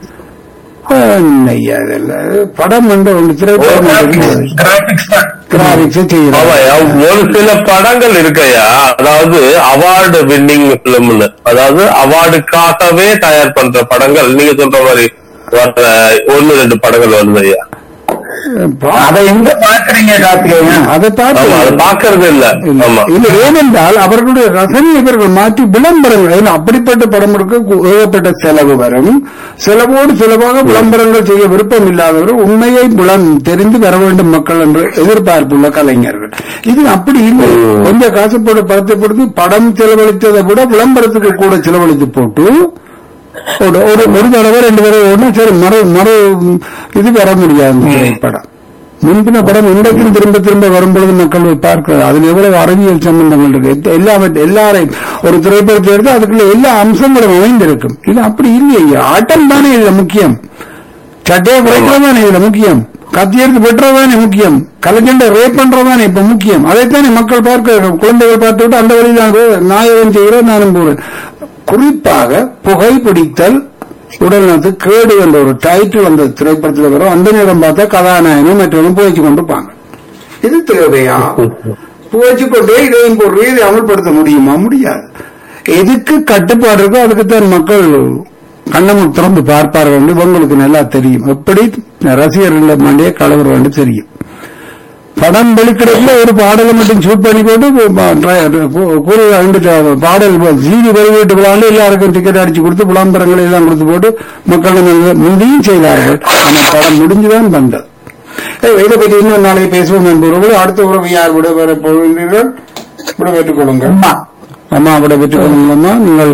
ஐயா இதெல்லாம் படம் வந்து ஒன்று திரைப்படம் கிராபிக்ஸ் தான் கிராபிக்ஸ் செய்யறாங்க ஆமாய்யா ஒரு சில படங்கள் இருக்கையா அதாவது அவார்டு வின்னிங் பிலிம்னு அதாவது அவார்டுக்காகவே தயார் பண்ற படங்கள் நீங்க சொல்ற மாதிரி வர்ற ஒன்னு ரெண்டு படங்கள் வருது ஐயா அதை எங்க பாக்குறீங்க கார்த்திகேயன் அதை ஆமா அதை பார்த்து பாக்குறது இல்ல ஆமா இல்ல ஏனென்றால் அவர்களுடைய ரசனை இவர்கள் மாற்றி விளம்பரங்கள் ஏன்னா அப்படிப்பட்ட படம் எடுக்க கு- ஏகப்பட்ட செலவு வரும் செலவோடு செலவாக விளம்பரங்கள் செய்ய விருப்பம் இல்லாதவர் உண்மையை விளம் தெரிந்து வர வேண்டும் மக்கள் என்று எதிர்பார்ப்புள்ள கலைஞர்கள் இது அப்படி இல்லை கொஞ்சம் காசு போட படத்தை கொடுத்து படம் செலவழித்ததை விட விளம்பரத்துக்கு கூட செலவழித்து போட்டு ஒரு ஒரு ஒரு தடவை ரெண்டு தடவை ஓடினா சரி மறு மறு இது வர முடியாது இந்த திரைப்படம் முன்பின படம் இன்றைக்கும் திரும்ப திரும்ப வரும்பொழுது மக்கள் போய் பார்க்கிறார் அதுல எவ்வளவு அறிவியல் சம்பந்தங்கள் இருக்கு எத்த- எல்லா எல்லாரையும் ஒரு திரைப்படத்தை எடுத்து அதுக்குள்ள எல்லா அம்சங்களும் அமைந்திருக்கும் இது அப்படி இல்லையா ஆட்டம் தானே இதுல முக்கியம் சட்டையை குறைக்கிறதானே இதுல முக்கியம் கத்தி எடுத்து வெட்டுறதானே முக்கியம் கலைஞண்ட ரேப் பண்றதானே இப்ப முக்கியம் அதைத்தானே மக்கள் பார்க்க குழந்தைகள் பார்த்து விட்டு அந்த வழியில் நாயகன் செய்கிறேன் நானும் போறேன் குறிப்பாக புகைப்பிடித்தல் உடல்நலத்து கேடு என்ற ஒரு டைட்டில் அந்த திரைப்படத்தில் வரும் அந்த நேரம் பார்த்தா கதாநாயகனும் மற்றவரும் புகைச்சு கொண்டிருப்பாங்க இது தேவையா புகைச்சு கொண்டே இதையும் போடுறது இதை அமல்படுத்த முடியுமா முடியாது எதுக்கு கட்டுப்பாடு இருக்கோ அதுக்குத்தான் மக்கள் கண்ணமும் திறந்து பார்ப்பார்கள் என்று உங்களுக்கு நல்லா தெரியும் எப்படி ரசிகர்கள் மண்டியே கலவரம் என்று தெரியும் படம் வெளிக்கிடத்துல ஒரு பாடலை மட்டும் ஷூட் பண்ணி போட்டு ப- ட்ரை- கூ- கூறு வந்துட்டு பாடல் ஜீவி வெளியீட்டு விழாண்டு எல்லாருக்கும் டிக்கெட் அடிச்சு கொடுத்து விளம்பரங்களை எல்லாம் கொடுத்து போட்டு மக்கள் முந்தியும் செய்தார்கள் ஆனால் படம் முடிஞ்சுதான் வந்தது ஏய், இதை பற்றி இன்னும் நாளைக்கு பேசுவோம் என்பவர்கள் அடுத்த உறவு யார் விட பெற போகிறீர்கள் விட பெற்றுக் கொள்ளுங்கள் அம்மா அம்மா விட பெற்றுக் கொள்ளுங்களம்மா நீங்கள்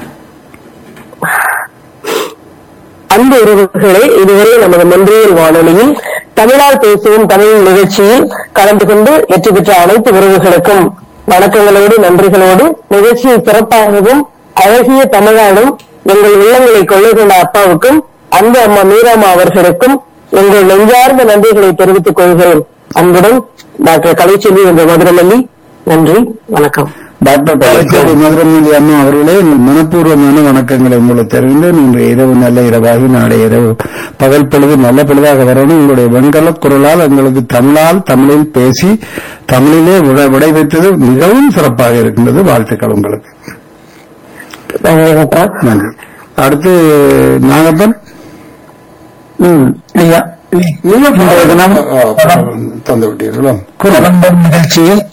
அன்பு உறவுகளே இதுவரை நமது மன்றியல் வானொலியில் தமிழால் பேசுவோம் தமிழ் நிகழ்ச்சியில் கலந்து கொண்டு வெற்றி பெற்ற அனைத்து உறவுகளுக்கும் வணக்கங்களோடு நன்றிகளோடு நிகழ்ச்சியை சிறப்பாகவும் அழகிய தமிழாலும் எங்கள் உள்ளங்களை கொள்ளை கொண்ட அப்பாவுக்கும் அன்பு அம்மா மீராமா அவர்களுக்கும் எங்கள் நெஞ்சார்ந்த நன்றிகளை தெரிவித்துக் கொள்கிறேன் அன்புடன் டாக்டர் கலைச்செல்வி என்ற மதுரமல்லி நன்றி வணக்கம் டாக்டர் பழச்சேரி மதுரமல்லி அம்மா அவர்களே எங்கள் மனப்பூர்வமான வணக்கங்களை உங்களுக்கு தெரிவிந்தேன் இன்று இரவு நல்ல இரவாகி நாளை இரவு பகல் பொழுது நல்ல பொழுதாக வரணும் உங்களுடைய வெண்கல குரலால் எங்களுக்கு தமிழால் தமிழில் பேசி தமிழிலே விடை விடைபெற்றது மிகவும் சிறப்பாக இருக்கின்றது வாழ்த்துக்கள் உங்களுக்கு நன்றி டாக்டர். நன்றி அடுத்து நாகப்பன் ம், ஐயா இன்றைய தினம் தந்து விட்டீர்களோ குடும்பம் நிகழ்ச்சியில்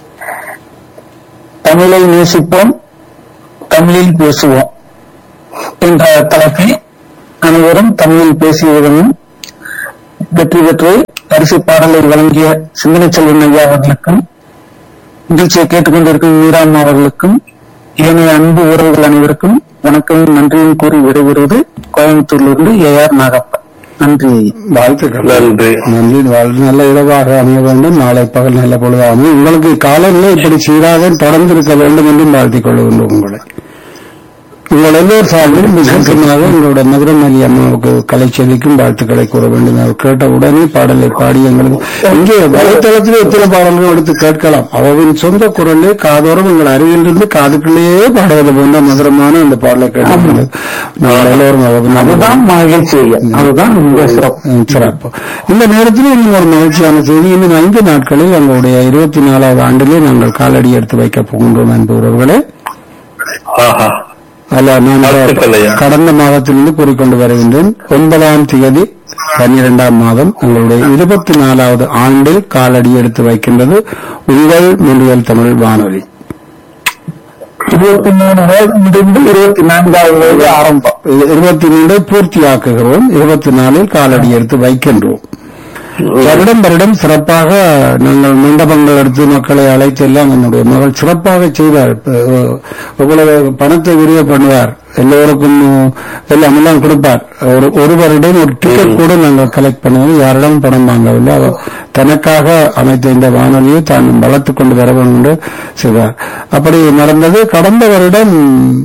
தமிழை நேசிப்போம் தமிழில் பேசுவோம் என்ற தலைப்பில் அனைவரும் தமிழில் பேசியவர்களும் வெற்றி பெற்று பரிசு பாடலை வழங்கிய சிந்தனை செல்வன் ஐயா அவர்களுக்கும் நிகழ்ச்சியை கேட்டுக்கொண்டிருக்கும் மீராம் அவர்களுக்கும் ஏனைய அன்பு உறவுகள் அனைவருக்கும் வணக்கம் நன்றியும் கூறி விடைபெறுவது கோயம்புத்தூரிலிருந்து ஏ ஆர் நாகப்பன் நன்றி வாழ்த்துக்கள் நன்றி நன்றி வாழ்த்து நல்ல இரவாக அமைய வேண்டும் நாளை பகல் நல்ல பொழுதாக அமையும் உங்களுக்கு காலநிலை இப்படி சீராக தொடர்ந்து இருக்க வேண்டும் என்றும் வாழ்த்திக் கொள்கின்றோம் உங்களை உங்கள் எல்லோர் சார்பிலும் விசேஷமாக உங்களுடைய மதுரமல்லி அம்மாவுக்கு கலைச்செவிக்கும் வாழ்த்துக்களை கூற வேண்டும் அவர் கேட்ட உடனே பாடலை பாடி எங்களுக்கு இங்கே வலைத்தளத்தில் எத்தனை பாடல்கள் எடுத்து கேட்கலாம் அவரின் சொந்த குரலே காதோரம் உங்கள் அருகிலிருந்து காதுக்குள்ளேயே பாடுவது போன்ற மதுரமான அந்த பாடலை கேட்டு நாங்கள் எல்லோரும் அவர் அதுதான் மகிழ்ச்சி அதுதான் இந்த சிறப்பு ம், சிறப்பு இந்த நேரத்தில் இன்னும் ஒரு மகிழ்ச்சியான செய்தி இன்னும் ஐந்து நாட்களில் எங்களுடைய இருபத்தி நாலாவது ஆண்டிலே நாங்கள் காலடி எடுத்து வைக்கப் போகின்றோம் என்பது உறவுகளே ஆஹா அல்ல நான் வாழ்த்துக்கள் ஐயா. கடந்த மாதத்திலிருந்து கூறிக்கொண்டு வருகின்றேன் ஒன்பதாம் தேதி பன்னிரெண்டாம் மாதம் உங்களுடைய இருபத்தி நாலாவது ஆண்டில் காலடி எடுத்து வைக்கின்றது உங்கள் முன்றியல் தமிழ் வானொலி இருபத்தி மூணு வயது முடிந்து இருபத்தி நான்காவது வயது ஆரம்பம் இது இருபத்தி மூன்றை பூர்த்தியாக்குகிறோம் இருபத்தி நாலில் காலடி எடுத்து வைக்கின்றோம் வருடம் வருடம் சிறப்பாக நாங்கள் மண்டபங்கள் எடுத்து மக்களை அழைத்து எல்லாம் என்னுடைய மகள் சிறப்பாக செய்வார் அஹ், இவ்வளவு பணத்தை விரிவு பண்ணுவார் எல்லோருக்கும் எல்லாம் எல்லாம் கொடுப்பார் ஒரு ஒரு வருடம் ஒரு டிக்கெட் கூட நாங்கள் கலெக்ட் பண்ணுவோம் யாரிடம் பணம் வாங்கவில்லை அவர் தனக்காக அமைத்த இந்த வானொலியை தான் வளர்த்துக் கொண்டு வர வேண்டும் என்று செய்வார் அப்படி நடந்தது கடந்த வருடம்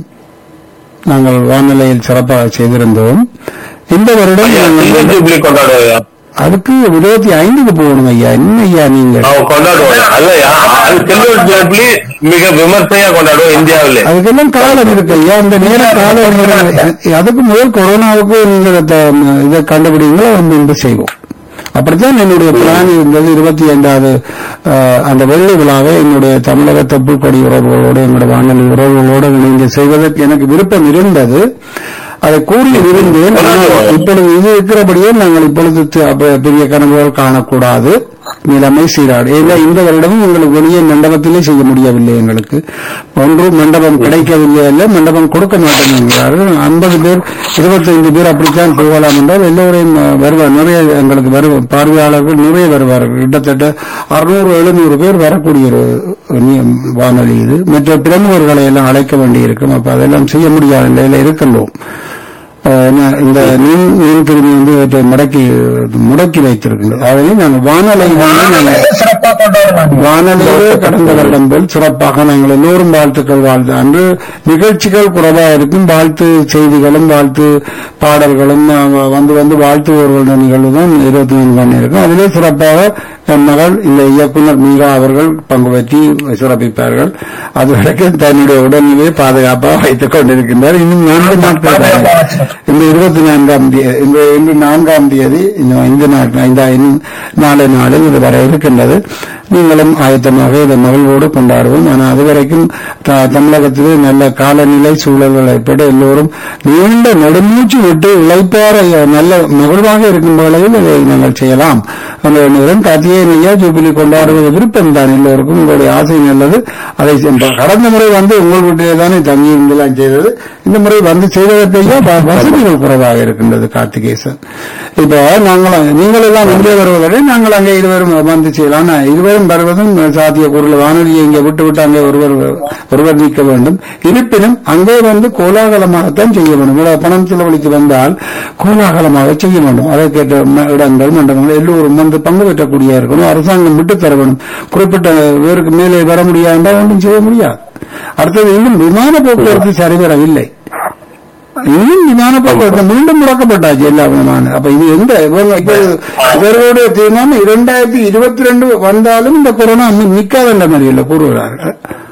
நாங்கள் வானிலையில் சிறப்பாக செய்திருந்தோம் இந்த வருடம் நாங்கள் சில்வர் ஜூப்ளி கொண்டாடுவோம் அதுக்கு இருபத்தி ஐந்துக்கு போகணும் ஐயா என்ன ஐயா நீங்க அவன் கொண்டாடுவாங்க அல்லையா அது சில்வர் ஜூப்ளி மிக விமர்சையா கொண்டாடுவோம் இந்தியாவிலே அதுக்கெல்லாம் காலம் இருக்கு ஐயா அந்த நேர காலம் இருக்கு. அதுக்கு முதல் கொரோனாவுக்கு நீங்க இத- இதை கண்டுபிடிங்களோ வந்து இன்று செய்வோம் அப்படித்தான் என்னுடைய பிளான் இருந்தது இருபத்தி ஐந்தாவது அஹ், அந்த வெள்ளி விழாவை என்னுடைய தமிழக தொப்புள் கொடி உறவுகளோடு என்னுடைய வானொலி உறவுகளோடு இணைந்து செய்வதற்கு எனக்கு விருப்பம் இருந்தது அதை கூறி இருந்தேன் ஆனால் இப்பொழுது இது இருக்கிறபடியே நாங்கள் இப்பொழுது தி- அப்ப பெரிய கனவுகள் காணக்கூடாது நிலைமை சீராடு ஏன்னா இந்த வருடமும் எங்களுக்கு வெளியே மண்டபத்திலே செய்ய முடியவில்லை எங்களுக்கு ஒன்று மண்டபம் கிடைக்கவில்லை அல்ல மண்டபம் கொடுக்க மாட்டோம் என்கிறார்கள் ஐம்பது பேர் இருபத்தைந்து பேர் அப்படித்தான் போகலாம் என்றால் எல்லோரையும் அஹ், வருவார் நிறைய எங்களுக்கு வருவ பார்வையாளர்கள் நிறைய வருவார்கள் கிட்டத்தட்ட அறுநூறு எழுநூறு பேர் வரக்கூடிய ஒரு நி- வானொலி இது மற்ற பிரமுகர்களை எல்லாம் அழைக்க வேண்டியிருக்கும் அப்ப அதெல்லாம் செய்ய முடியாத நிலையில இருக்கின்றோம் அஹ் நா- இந்த நீன் நீன் திரும்பி வந்து இவற்றை முடக்கி முடக்கி வைத்திருக்கின்றோம் அதையே நாங்கள் வானொலி வந்து நாங்கள் சிறப்பாக கொண்டாடுவாங்க வானொலியிலே கடந்த வருடம் போல் சிறப்பாக நாங்கள் எல்லோரும் வாழ்த்துக்கள் வாழ்த்து அன்று நிகழ்ச்சிகள் குறைவாக இருக்கும் வாழ்த்து செய்திகளும் வாழ்த்து பாடல்களும் அஹ், வந்து வந்து வாழ்த்துவோர்களுடைய நிகழ்வு தான் இருபத்தி மூணு மணி இருக்கும் அதிலே சிறப்பாக என் மகள் இந்த இயக்குனர் மீரா அவர்கள் பங்கு பற்றி சிறப்பிப்பார்கள் அது வரைக்கும் தன்னுடைய உடல்நிலையை பாதுகாப்பாக வைத்துக் கொண்டிருக்கின்றார் இன்னும் நான்கு நாட்கள் தான். இந்த இருபத்தி நான்காம் தேதி இந்த இன்று நான்காம் தேதி இன்னும் ஐந்து நாட்கள் ஐந்தா இன்னும் நாலு நாளில் இது வர இருக்கின்றது நீங்களும் ஆயத்தமாக இதை மகிழ்வோடு கொண்டாடுவோம் ஆனால் அதுவரைக்கும் த- தமிழகத்திலே நல்ல காலநிலை சூழல்கள் ஏற்பட்டு எல்லோரும் நீண்ட நெடுமூச்சு விட்டு இழைப்பார நல்ல மகிழ்வாக இருக்கும் வேளையில் இதை நாங்கள் செய்யலாம் அந்த எண்ணுகிறேன் கார்த்திகை நெய்யா ஜூபிலி கொண்டாடுவது விருப்பம் தான் எல்லோருக்கும் உங்களுடைய ஆசை நல்லது அதை சென்ற- கடந்த முறை வந்து உங்கள் வீட்டிலே தானே தங்கி இருந்தெல்லாம் செய்தது இந்த முறை வந்து செய்வதற்கையா வ- வசதிகள் குறைவாக இருக்கின்றது கார்த்திகேசன் இப்போ நாங்கள் நீங்கள் எல்லாம் இங்கே வருவதை நாங்கள் அங்கே இருவரும் வந்து செய்யலாம் ஆனா இருவரும் வருவதும் சாத்திய பொருள் வானொலியை இங்கே விட்டு விட்டு அங்கே ஒருவர் ஒருவர் நீக்க வேண்டும் இருப்பினும் அங்கே வந்து கோலாகலமாகத்தான் செய்ய வேண்டும் இவ்வளவு பணம் செலவழித்து வந்தால் கோலாகலமாக செய்ய வேண்டும் அதை கேட்ட ம- இடங்கள் மண்டபங்கள் எல்லோரும் வந்து பங்கு பெற்றக்கூடிய இருக்கணும் அரசாங்கம் விட்டு தர வேண்டும் குறிப்பிட்ட பேருக்கு மேலே வர முடியாது என்றால் ஒன்றும் செய்ய முடியாது அடுத்தது இன்னும் விமான போக்குவரத்து சரிவரவில்லை இன்னும் விமான போக்குவரத்து மீண்டும் முடக்கப்பட்டாச்சு எல்லா விமான அப்ப இது எந்த இவங்க இப்ப இவர்களுடைய தீர்மானம் இரண்டாயிரத்தி இருபத்தி ரெண்டு வந்தாலும் இந்த கொரோனா இன்னும் நிக்காத என்ற மாதிரி இல்லை கூறுகிறார்கள்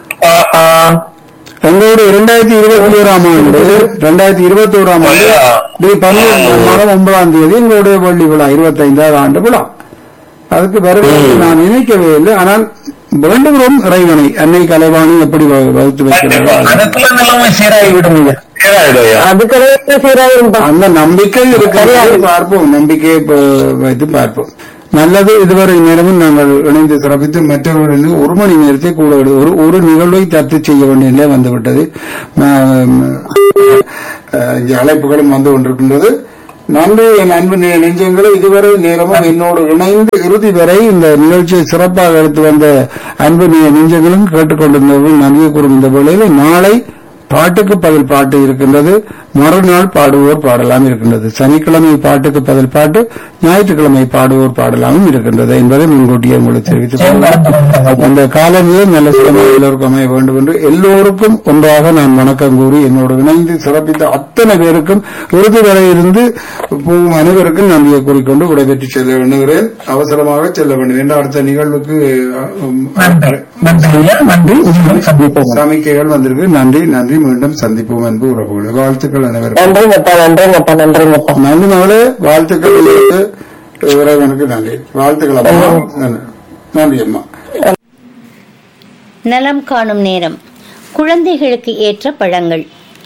எங்களுடைய இரண்டாயிரத்தி இருபத்தி ஓராம் ஆண்டு இரண்டாயிரத்தி இருபத்தி ஓராம் ஆண்டு டி பன்னிரண்டு மாதம் ஒன்பதாம் தேதி எங்களுடைய பள்ளி விழா இருபத்தைந்தாவது ஆண்டு விழா அதுக்கு வருவதற்கு நான் நினைக்கவே இல்லை ஆனால் வேண்டுகிறோம் இறைவனை அன்னை கலைவாணி எப்படி வ- வகுத்து வைக்கிறார்கள் அதுக்குள்ள நிலைமை சீராகி விடுங்க சீராயிடும் ஐயா அது கிடையாது சீராயிருப்பா அந்த நம்பிக்கை இருக்கிறது பார்ப்போம் நம்பிக்கையை ப- வைத்து பார்ப்போம் நல்லது இதுவரை நேரமும் நாங்கள் இணைந்து சிறப்பித்து மற்றவர்களுக்கு ஒரு மணி நேரத்தை கூட விடு- ஒரு ஒரு நிகழ்வை தத்து செய்ய வேண்டிய நிலை வந்துவிட்டது ம- ம- அஹ் இங்கே அழைப்புகளும் வந்து கொண்டிருக்கின்றது நன்றி என் அன்பு நெ- நெஞ்சங்களை இதுவரை நேரமும் என்னோடு இணைந்து இறுதி வரை இந்த நிகழ்ச்சியை சிறப்பாக எடுத்து வந்த அன்பு நெ- நெஞ்சங்களும் கேட்டுக்கொண்டிருந்தவர்கள் நன்றி கூறும் இந்த வேளையில் நாளை பாட்டுக்கு பதில் பாட்டு இருக்கின்றது மறுநாள் பாடுவோர் பாடலாம் இருக்கின்றது சனிக்கிழமை பாட்டுக்கு பதில் பாட்டு ஞாயிற்றுக்கிழமை பாடுவோர் பாடலாமும் இருக்கின்றது என்பதை முன்கூட்டியே உங்களுக்கு தெரிவித்துக் கொள்கிறேன். அந்த காலமே நல்ல சிறப்பாக எல்லோருக்கும் அமைய வேண்டும் என்று எல்லோருக்கும் ஒன்றாக நான் வணக்கம் கூறி என்னோடு இணைந்து சிறப்பித்த அத்தனை பேருக்கும் இறுதி வரை இருந்து போகும் அனைவருக்கும் நன்றியை கூறிக்கொண்டு விடைபெற்று செல்ல எண்ணுகிறேன் அவசரமாக செல்ல வேண்டும் என்ற அடுத்த நிகழ்வுக்கு அஹ், நன்றி நன்றி ஐயா நன்றி மீண்டும் சந்திப்போம் சமிக்கைகள் வந்திருக்கு நன்றி நன்றி மீண்டும் சந்திப்போம் அன்பு உறவுகளை வாழ்த்துக்கள் அனைவருக்கும் நன்றிங்கப்பா நன்றிங்கப்பா நன்றிங்கப்பா நன்றி மகளே வாழ்த்துக்கள் உங்களுக்கு. இறைவனுக்கு நன்றி வாழ்த்துக்கள் அம்மா நன்றி. நன்றி அம்மா நலம் காணும் நேரம் குழந்தைகளுக்கு ஏற்ற பழங்கள்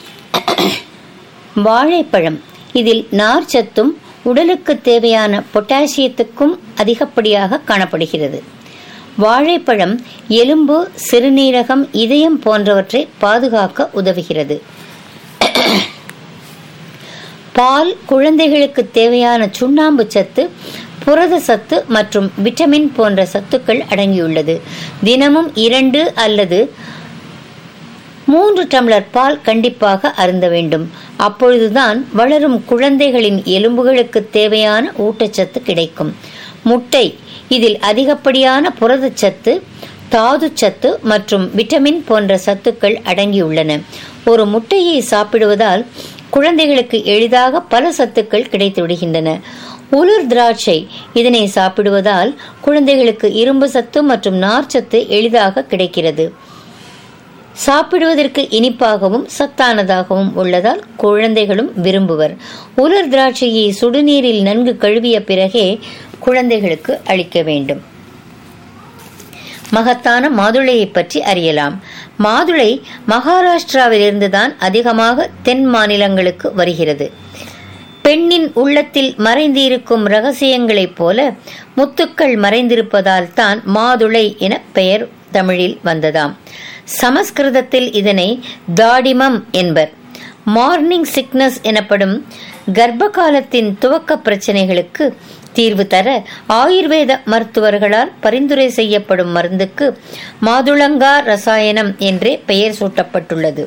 வாழைப்பழம் இதில் நார் சத்தும் உடலுக்கு தேவையான பொட்டாசியத்துக்கும் அதிகப்படியாக காணப்படுகிறது வாழைப்பழம் எலும்பு சிறுநீரகம் இதயம் போன்றவற்றை பாதுகாக்க உதவுகிறது பால் குழந்தைகளுக்கு தேவையான சுண்ணாம்பு சத்து புரத சத்து மற்றும் விட்டமின் போன்ற சத்துக்கள் அடங்கியுள்ளது தினமும் இரண்டு அல்லது மூன்று டம்ளர் பால் கண்டிப்பாக அருந்த வேண்டும் அப்பொழுதுதான் வளரும் குழந்தைகளின் எலும்புகளுக்கு தேவையான ஊட்டச்சத்து கிடைக்கும் முட்டை இதில் அதிகப்படியான புரதச்சத்து தாதுச்சத்து மற்றும் விட்டமின் போன்ற சத்துக்கள் அடங்கியுள்ளன ஒரு முட்டையை சாப்பிடுவதால் குழந்தைகளுக்கு எளிதாக பல சத்துக்கள் கிடைத்து விடுகின்றன உலர் திராட்சை இதனை சாப்பிடுவதால் குழந்தைகளுக்கு இரும்பு சத்து மற்றும் நார்ச்சத்து எளிதாக கிடைக்கிறது சாப்பிடுவதற்கு இனிப்பாகவும் சத்தானதாகவும் உள்ளதால் குழந்தைகளும் விரும்புவர் உலர் திராட்சையை சுடுநீரில் நன்கு கழுவிய பிறகே குழந்தைகளுக்கு அளிக்க வேண்டும் மகத்தான மாதுளையை பற்றி அறியலாம் மாதுளை மகாராஷ்டிராவிலிருந்துதான் அதிகமாக தென் மாநிலங்களுக்கு வருகிறது பெண்ணின் உள்ளத்தில் மறைந்திருக்கும் ரகசியங்களைப் போல முத்துக்கள் மறைந்திருப்பதால் தான் மாதுளை என பெயர் தமிழில் வந்ததாம் சமஸ்கிருதத்தில் இதனை தாடிமம் என்பர் மார்னிங் சிக்னஸ் எனப்படும் கர்ப்ப காலத்தின் துவக்க பிரச்சனைகளுக்கு தீர்வு தர ஆயுர்வேத மருத்துவர்களால் பரிந்துரை செய்யப்படும் மருந்துக்கு மாதுளங்கா ரசாயனம் என்றே பெயர் சூட்டப்பட்டுள்ளது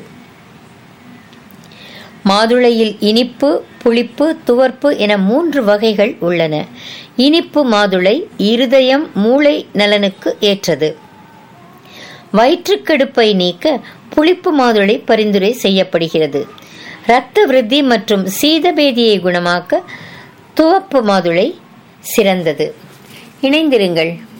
மாதுளையில் இனிப்பு புளிப்பு துவர்ப்பு என மூன்று வகைகள் உள்ளன இனிப்பு மாதுளை இருதயம் மூளை நலனுக்கு ஏற்றது வயிற்றுக்கடுப்பை நீக்க புளிப்பு மாதுளை பரிந்துரை செய்யப்படுகிறது இரத்த விருத்தி மற்றும் சீதபேதியை குணமாக்க துவப்பு மாதுளை சிறந்தது இணைந்திருங்கள்